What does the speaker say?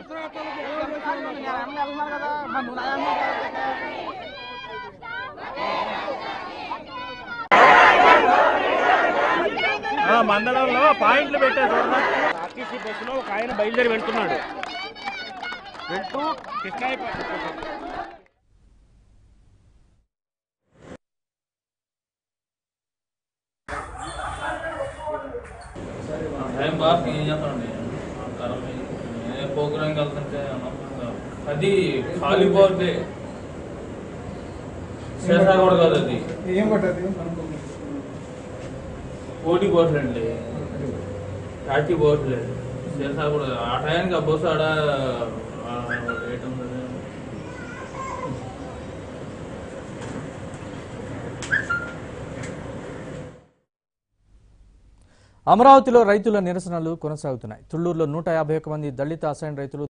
ఆ మందలంలో పాయింట్లు పెట్టారు చూడండి ఆర్టీసీ బస్సులో ఒక ఆయన బయలుదేరి వెళ్తున్నాడు వెళ్తూ కృష్ణాయపట్నం టైం బాగా ఏం చేస్తామండి ఏ ప్రోగ్రామ్కి వెళ్తుంటే అనవసరంగా. అది ఖాళీ పోతే చేసా కూడా కాదు అది ఏం పట్టది కోటి పోట్లండి థర్టీ పోట్లేదు చేసా కూడా ఆ టైంకి ఆ బస్సు ఆడ ఆ, రేట్ ఉంది అమరావతిలో రైతుల నిరసనలు కొనసాగుతున్నాయి తుళ్లూరులో నూట యాభై ఒక్క మంది దళిత అసైన్ రైతులు